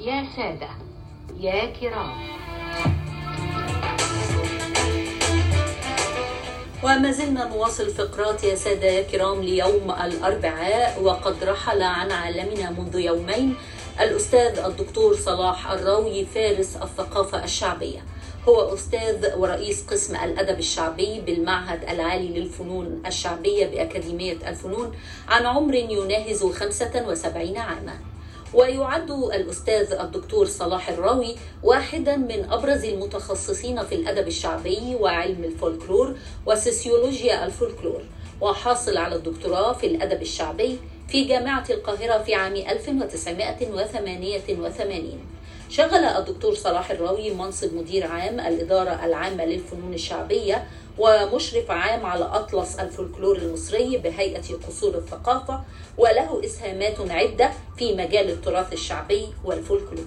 يا سادة يا كرام وما زلنا نواصل فقرات يا سادة يا كرام ليوم الأربعاء وقد رحل عن عالمنا منذ يومين الأستاذ الدكتور صلاح الراوي فارس الثقافة الشعبية هو أستاذ ورئيس قسم الأدب الشعبي بالمعهد العالي للفنون الشعبية بأكاديمية الفنون عن عمر يناهز 75 عاما ويعد الأستاذ الدكتور صلاح الراوي واحدا من أبرز المتخصصين في الأدب الشعبي وعلم الفولكلور وسوسيولوجيا الفولكلور وحاصل على الدكتوراه في الأدب الشعبي في جامعة القاهرة في عام 1988 شغل الدكتور صلاح الراوي منصب مدير عام الإدارة العامة للفنون الشعبية ومشرف عام على أطلس الفولكلور المصري بهيئة قصور الثقافة وله إسهامات عدة في مجال التراث الشعبي والفولكلور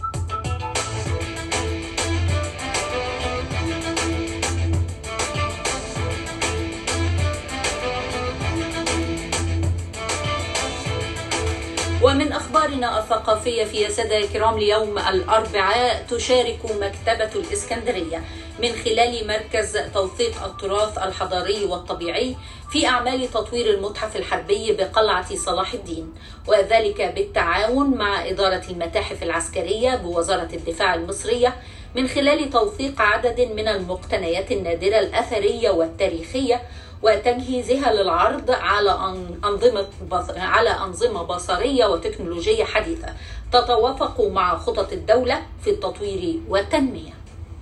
ومن أخبارنا الثقافية في سادة الكرام ليوم الأربعاء تشارك مكتبة الإسكندرية من خلال مركز توثيق التراث الحضاري والطبيعي في أعمال تطوير المتحف الحربي بقلعة صلاح الدين وذلك بالتعاون مع إدارة المتاحف العسكرية بوزارة الدفاع المصرية من خلال توثيق عدد من المقتنيات النادرة الأثرية والتاريخية وتجهيزها للعرض على أنظمة على أنظمة بصرية وتكنولوجية حديثة تتوافق مع خطط الدولة في التطوير والتنمية.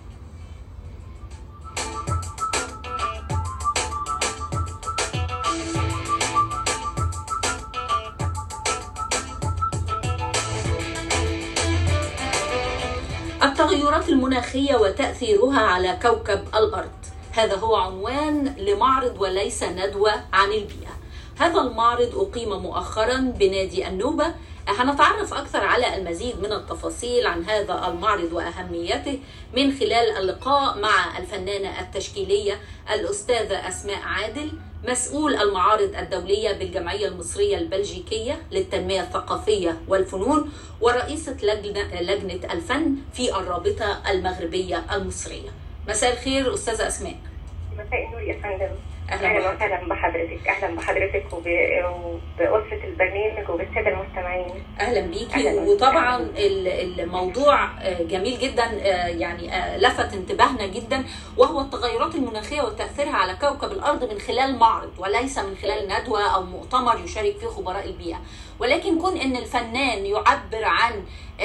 التغيرات المناخية وتأثيرها على كوكب الأرض هذا هو عنوان لمعرض وليس ندوة عن البيئة هذا المعرض أقيم مؤخرا بنادي النوبة هنتعرف أكثر على المزيد من التفاصيل عن هذا المعرض وأهميته من خلال اللقاء مع الفنانة التشكيلية الأستاذة أسماء عادل مسؤول المعارض الدولية بالجمعية المصرية البلجيكية للتنمية الثقافية والفنون ورئيسة لجنة, لجنة الفن في الرابطة المغربية المصرية مساء الخير استاذه اسماء مساء النور يا فندم اهلا, اهلا وسهلا بحضرتك اهلا بحضرتك وب... وباسره البرنامج وبالساده المستمعين اهلا بيكي أهلا وطبعا أهلا. الموضوع جميل جدا يعني لفت انتباهنا جدا وهو التغيرات المناخيه وتاثيرها على كوكب الارض من خلال معرض وليس من خلال ندوه او مؤتمر يشارك فيه خبراء البيئه ولكن كون ان الفنان يعبر عن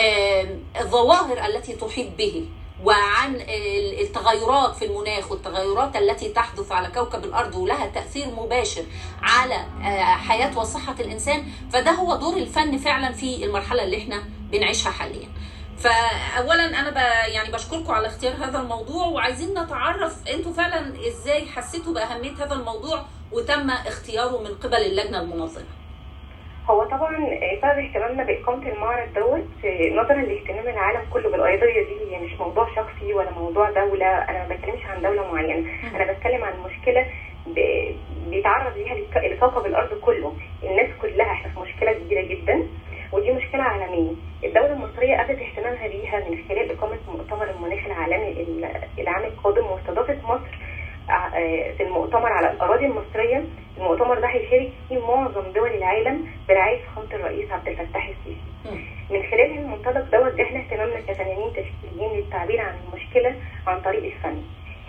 الظواهر التي تحيط به وعن التغيرات في المناخ والتغيرات التي تحدث على كوكب الارض ولها تاثير مباشر على حياه وصحه الانسان فده هو دور الفن فعلا في المرحله اللي احنا بنعيشها حاليا فاولا انا ب يعني بشكركم على اختيار هذا الموضوع وعايزين نتعرف انتوا فعلا ازاي حسيتوا باهميه هذا الموضوع وتم اختياره من قبل اللجنه المنظمه هو طبعا سبب اهتمامنا باقامه المعرض دوت نظرا لاهتمام العالم كله بالقضيه دي هي مش موضوع شخصي ولا موضوع دوله انا ما بتكلمش عن دوله معينه انا بتكلم عن مشكله بيتعرض ليها لكوكب الارض كله الناس كلها احنا في مشكله كبيره جدا ودي مشكله عالميه الدوله المصريه ابدت اهتمامها بيها من خلال اقامه مؤتمر المناخ العالمي العام القادم واستضافت مصر في المؤتمر على الاراضي المصريه المؤتمر ده هيشارك فيه معظم دول العالم برعايه فخامه الرئيس عبد الفتاح السيسي من خلال المنطلق دوت احنا اهتمامنا كفنانين تشكيليين للتعبير عن المشكله عن طريق الفن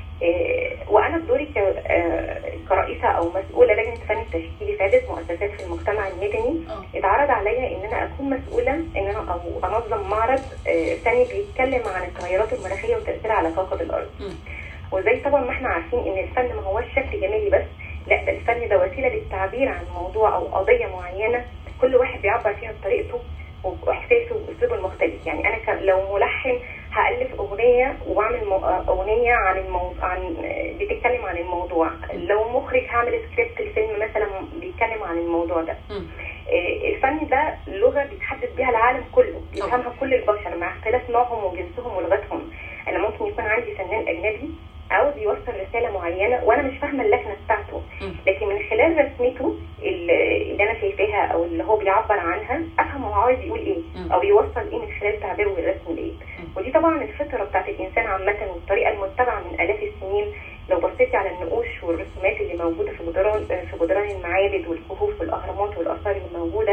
وانا بدوري كرئيسه او مسؤوله لجنه الفن التشكيلي في عده مؤسسات في المجتمع المدني اتعرض عليا ان انا اكون مسؤوله ان انا او انظم معرض فني بيتكلم عن التغيرات المناخيه وتاثيرها على كوكب الارض وزي طبعا ما احنا عارفين ان الفن ما هوش شكل جمالي بس لا ده الفن ده وسيله للتعبير عن موضوع او قضيه معينه كل واحد بيعبر فيها بطريقته واحساسه واسلوبه المختلف يعني انا لو ملحن هالف اغنيه واعمل مو... اغنيه عن المو... عن بتتكلم عن الموضوع لو مخرج هعمل سكريبت الفيلم مثلا بيتكلم عن الموضوع ده إيه الفن ده لغه بيتحدث بيها العالم كله بيفهمها كل البشر مع اختلاف نوعهم وجنسهم ولغتهم انا ممكن يكون عندي فنان اجنبي عاوز يوصل رساله معينه وانا مش فاهمه اللكنه بتاعته لكن من خلال رسمته اللي انا شايفاها بيها او اللي هو بيعبر عنها افهم هو عاوز يقول ايه مم. او يوصل ايه من خلال تعبيره والرسم لايه ودي طبعا الفطره بتاعت الانسان عامه والطريقه المتبعه من الاف السنين لو بصيتي على النقوش والرسومات اللي موجوده في جدران في جدران المعابد والكهوف والاهرامات والاثار اللي موجوده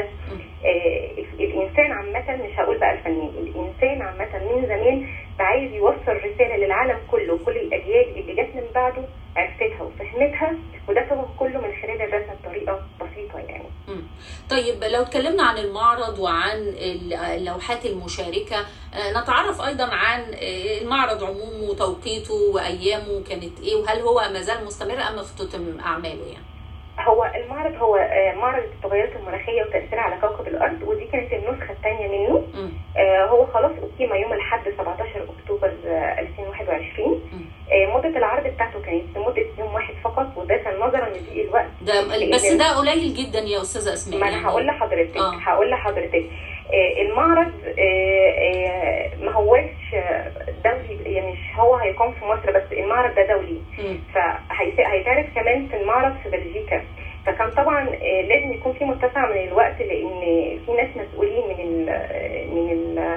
آه، الانسان عامه مش هقول بقى الفنان الانسان عامه من زمان عايز يوصل رساله للعالم كله وكل الاجيال اللي جت من بعده عرفتها وفهمتها وده طبعا كله من خلال الرسم بطريقه بسيطه يعني مم. طيب لو اتكلمنا عن المعرض وعن ال- اللوحات المشاركة آه، نتعرف أيضا عن آه، المعرض عمومه وتوقيته وأيامه كانت إيه وهل هو ما زال مستمر أم اختتم أعماله يعني؟ هو المعرض هو آه، معرض التغيرات المناخيه وتاثيرها على كوكب الارض ودي كانت النسخه الثانيه منه مم. آه، هو خلاص اقيم يوم الاحد 17 اكتوبر آه، 2021 مم. آه، مده العرض بتاعته كانت لمده يوم واحد فقط وده كان نظرا لضيق الوقت ده بس ده قليل جدا يا أستاذة أسماء ما انا هقول لحضرتك آه. هقول لحضرتك آه، المعرض آه، آه، ما هوش آه، دولي يعني مش هو هيقام في مصر بس المعرض ده دولي مم. فهيتعرض كمان في المعرض في بلجيكا فكان طبعا آه، لازم يكون في متسع من الوقت لان في ناس مسؤولين من ال من ال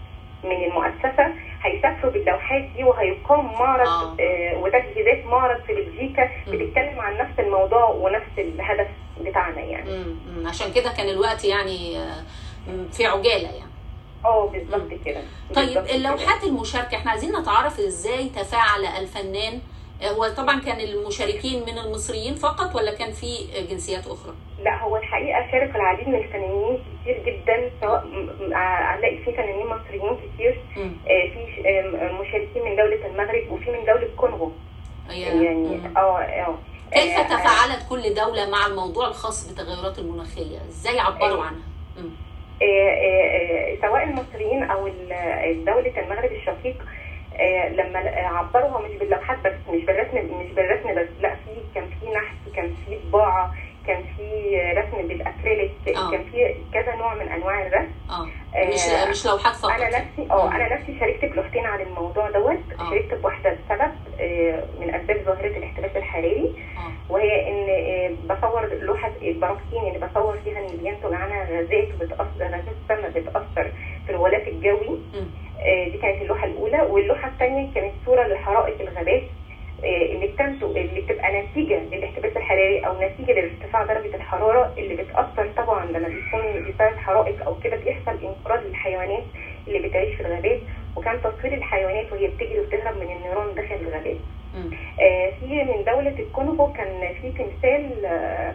من المؤسسه هيسافروا باللوحات دي وهيقام معرض آه. آه. وتجهيزات معرض في بلجيكا مم. بتتكلم عن نفس الموضوع ونفس الهدف بتاعنا يعني مم. مم. عشان كده كان الوقت يعني آه، مم، في عجالة يعني اه بالظبط كده طيب بالظبط كده. اللوحات المشاركة احنا عايزين نتعرف ازاي تفاعل الفنان آه، هو طبعا كان المشاركين من المصريين فقط ولا كان في جنسيات أخرى؟ لا هو الحقيقه شارك العديد من الفنانين كتير جدا سواء م- م- هنلاقي في فنانين مصريين كتير مم. آه، في ش- آه، مشاركين من دوله المغرب وفي من دوله كونغو يا- يعني مم. اه اه كيف آه، تفاعلت كل دولة مع الموضوع الخاص بالتغيرات المناخية؟ ازاي عبروا عنها؟ مم. آه، آه، آه، سواء المصريين او ال- دولة المغرب الشقيق آه، لما ل- عبروها مش باللوحات بس مش بالرسم مش بالرسم بس لا في كان في نحت كان في طباعة كان في رسم بالاكريليك آه. كان في كذا نوع من انواع الرسم اه آه، مش مش لوحات فقط انا نفسي اه انا نفسي شاركت بلوحتين عن الموضوع دوت آه. شاركت بواحده بسبب آه، من اسباب ظاهره الاحتباس الحراري اه وهي ان آه، بصور لوحه البراكين اللي بصور فيها ان بينتج عنها غازات وبتاثر غازات السماء بتاثر في الغلاف الجوي مم. آه، دي كانت اللوحه الاولى واللوحه الثانيه كانت صوره لحرائق الغابات آه، اللي بتنتج اللي بتبقى نتيجه للاحتباس الحراري او نتيجه لارتفاع درجه الحراره اللي بتاثر طبعا لما بيكون بسبب حرائق او كده بيحصل انقراض للحيوانات اللي بتعيش في الغابات وكان تصوير الحيوانات وهي بتجري وبتهرب من النيران داخل الغابات. مم. آه، في من دولة الكونغو كان في تمثال آه،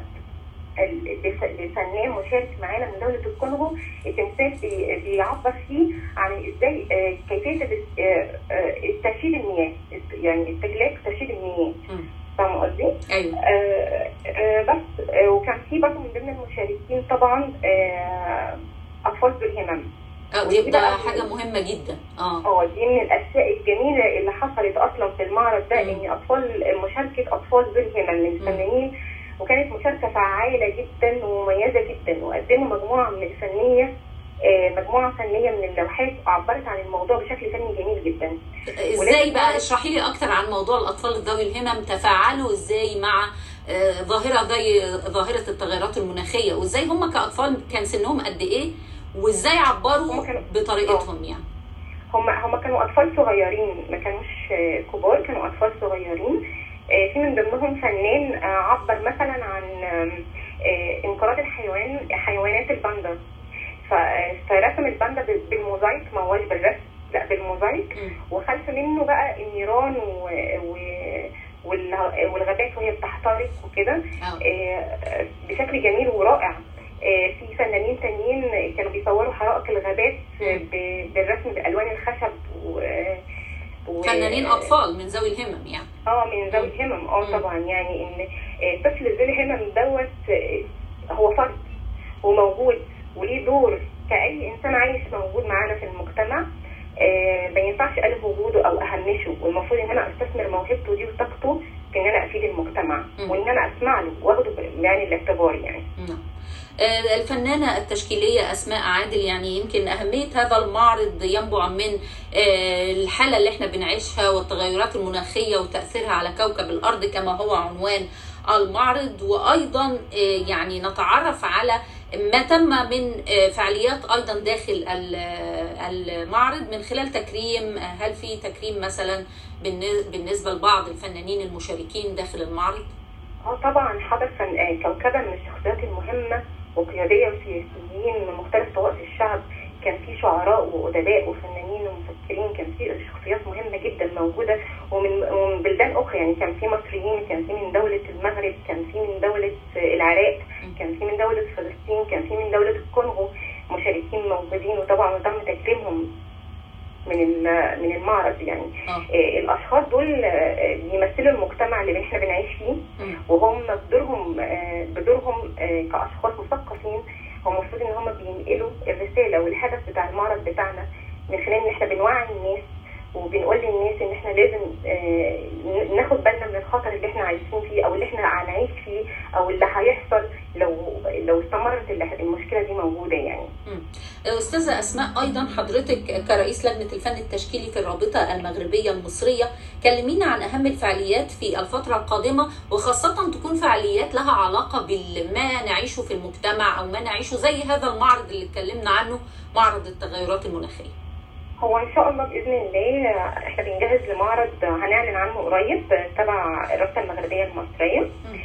ال- لف- لفنان مشارك معانا من دولة الكونغو التمثال بي- بيعبر فيه عن ازاي آه، كيفية الاس- آه، آه، ترشيد المياه يعني استهلاك ترشيد المياه مم. فاهم قصدي؟ ايوه آه، آه، بس آه، وكان في برضه من ضمن المشاركين طبعا آه، أطفال ذو الهمم اه دي ودي ده بقى- حاجة مهمة جدا اه اه دي من الاشياء الجميله اللي حصلت اصلا في المعرض ده مم. ان اطفال مشاركه اطفال ذو الهمم من الفنانين وكانت مشاركه فعاله جدا ومميزه جدا وقدموا مجموعه من الفنيه آه، مجموعه فنيه من اللوحات عبرت عن الموضوع بشكل فني جميل جدا ازاي ولكن بقى بعد- اشرحي لي اكتر عن موضوع الاطفال ذوي الهمم تفاعلوا ازاي مع آه، ظاهرة زي ظاهرة التغيرات المناخية وازاي هم كأطفال كان سنهم قد ايه وازاي عبروا هم كانوا- بطريقتهم يعني هم هم كانوا اطفال صغيرين ما كانوش آه، كبار كانوا اطفال صغيرين آه، في من ضمنهم فنان آه، عبر مثلا عن آم، آه، انقراض الحيوان حيوانات الباندا ف- فرسم الباندا بال- بالموزايك ما هوش بالرسم لا بالموزايك مم. وخلف منه بقى النيران و... و... والغ- والغابات وهي بتحترق وكده اه آه، بشكل جميل ورائع آه، في فنانين تانيين كانوا بيصوروا حرائق الغابات ب- بالرسم بالوان الخشب و... و... فنانين اطفال من ذوي الهمم يعني اه من ذوي الهمم مم. اه طبعا يعني ان آه، طفل ذوي الهمم دوت آه، هو فرد وموجود وليه دور كأي إنسان عايش موجود معانا في المجتمع آه، ما ينفعش ألغي وجوده أو أهمشه والمفروض إن أنا أستثمر موهبته دي وطاقته في إن أنا أفيد المجتمع مم. وإن أنا أسمع له وأخده يعني الاعتبار يعني نعم. آه، الفنانة التشكيلية أسماء عادل يعني يمكن أهمية هذا المعرض ينبع من آه، الحالة اللي احنا بنعيشها والتغيرات المناخية وتأثيرها على كوكب الأرض كما هو عنوان المعرض وأيضا آه، يعني نتعرف على ما تم من آه، فعاليات ايضا داخل ال- آه، المعرض من خلال تكريم آه، هل في تكريم مثلا بالن- بالنسبه لبعض الفنانين المشاركين داخل المعرض؟ اه طبعا حضر فن... آه، كوكبه من الشخصيات المهمه وقياديه وسياسيين من مختلف طوائف الشعب كان في شعراء وادباء وفنانين ومفكرين كان في شخصيات مهمه جدا موجوده ومن ومن بلدان اخرى يعني كان في مصريين كان في من دوله المغرب كان في من دوله آه، العراق كان في من دوله فلسطين كان في من دوله الكونغو مشاركين موجودين وطبعا تم تكريمهم من ال- من المعرض يعني اه آه، الاشخاص دول آه، بيمثلوا المجتمع اللي احنا بنعيش فيه مم. وهم بدورهم آه، بدورهم آه، كاشخاص مثقفين هم المفروض ان هم بينقلوا الرساله والهدف بتاع المعرض بتاعنا من خلال ان احنا بنوعي الناس وبنقول للناس ان احنا لازم آه، ن- ناخد بالنا من الخطر اللي احنا عايشين فيه او اللي احنا هنعيش فيه او اللي هيحصل لو لو استمرت ال- المشكله دي موجوده يعني مم. استاذه اسماء ايضا حضرتك كرئيس لجنه الفن التشكيلي في الرابطه المغربيه المصريه كلمينا عن اهم الفعاليات في الفتره القادمه وخاصه تكون فعاليات لها علاقه بما نعيشه في المجتمع او ما نعيشه زي هذا المعرض اللي اتكلمنا عنه معرض التغيرات المناخيه هو ان شاء الله باذن الله احنا بنجهز لمعرض هنعلن عنه قريب تبع الرابطه المغربيه المصريه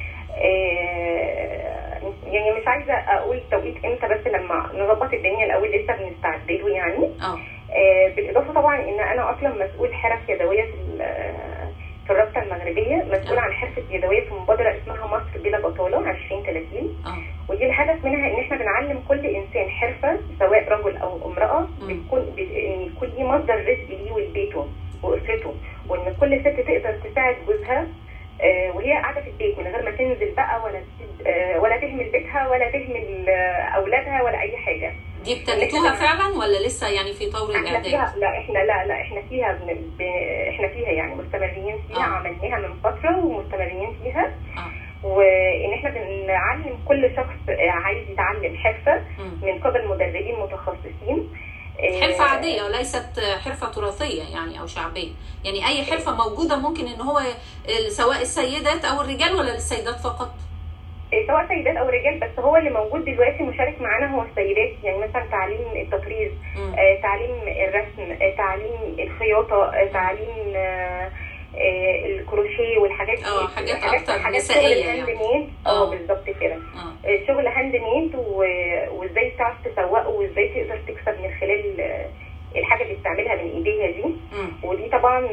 آه، يعني مش عايزه اقول توقيت امتى بس لما نظبط الدنيا الاول لسه بنستعد له يعني اه آه، بالاضافه طبعا ان انا اصلا مسؤول حرف يدويه في ال- في الرابطه المغربيه مسؤول عن حرفه يدويه في مبادره اسمها مصر بلا بطاله 2030 اه ودي الهدف منها ان احنا بنعلم كل انسان حرفه سواء رجل او امراه مم. بتكون ب- ان يكون ليه مصدر رزق ليه ولبيته واسرته وان كل ست تقدر تساعد جوزها آه، وهي قاعده في البيت من غير ما تنزل بقى ولا تسيب- آه، ولا تهمل بيتها ولا تهمل آه، اولادها ولا اي حاجه دي ابتديتوها فعلا ولا لسه يعني في طور احنا الاعداد فيها لا احنا لا لا احنا فيها بن... ب... احنا فيها يعني مستمرين فيها آه. عملناها من فتره ومستمرين فيها اه وان احنا بنعلم كل شخص آه، عايز يتعلم حرفه مم. من قبل مدربين متخصصين آه، حرفة عادية وليست حرفة تراثية يعني أو شعبية يعني أي حرفة موجودة ممكن إن هو سواء السيدات أو الرجال ولا للسيدات فقط آه، سواء سيدات او رجال بس هو اللي موجود دلوقتي مشارك معانا هو السيدات يعني مثلا تعليم التطريز مم. آه، تعليم الرسم آه، تعليم الخياطه آه، تعليم آه، آه، الكروشيه والحاجات دي اه حاجات أكتر حاجات نسائية شغل يعني. الهاند ميد آه. اه بالظبط كده اه آه، شغل هاند ميد و- وازاي تعرف تسوقه وازاي تقدر تكسب من خلال آه، الحاجه اللي بتعملها من ايديها دي مم. ودي طبعا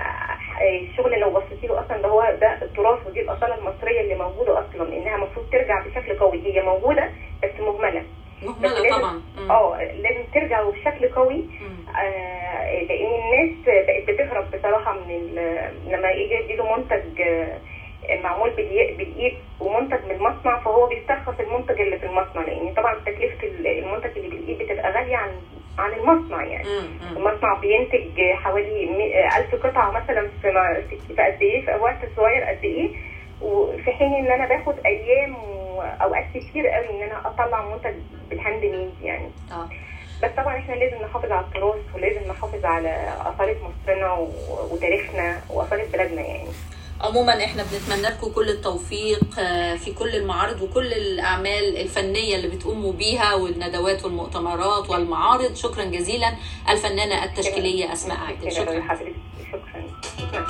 آه، الشغل لو بصيتي له اصلا ده هو ده التراث ودي الاصاله المصريه اللي موجوده اصلا انها المفروض ترجع بشكل قوي هي موجوده بس مهمله مهملة لازم- طبعا مم. اه لازم ترجع وبشكل قوي مم. آه، لان الناس بقت بتهرب بصراحه من ال- لما يجي يديله منتج آه، معمول بالي- بالايد ومنتج من المصنع فهو بيسترخص المنتج اللي في المصنع لان طبعا تكلفه ال- المنتج اللي بالايد بتبقى غاليه عن عن المصنع يعني مم. مم. المصنع بينتج حوالي مي- ألف قطعة مثلا في ما- في في قد إيه في وقت صغير قد إيه وفي حين إن أنا باخد أيام وأوقات كتير قوي إن أنا أطلع منتج بالهاند ميد يعني اه بس طبعا إحنا لازم نحافظ على التراث ولازم نحافظ على أصالة مصرنا و- وتاريخنا وأصالة بلدنا يعني عموما احنا بنتمنى لكم كل التوفيق آه، في كل المعارض وكل الاعمال الفنيه اللي بتقوموا بيها والندوات والمؤتمرات والمعارض شكرا جزيلا الفنانه التشكيليه اسماء عادل شكرا شكرا لحضرتك شكرا شكرا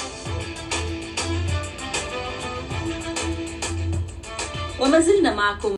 وما زلنا معكم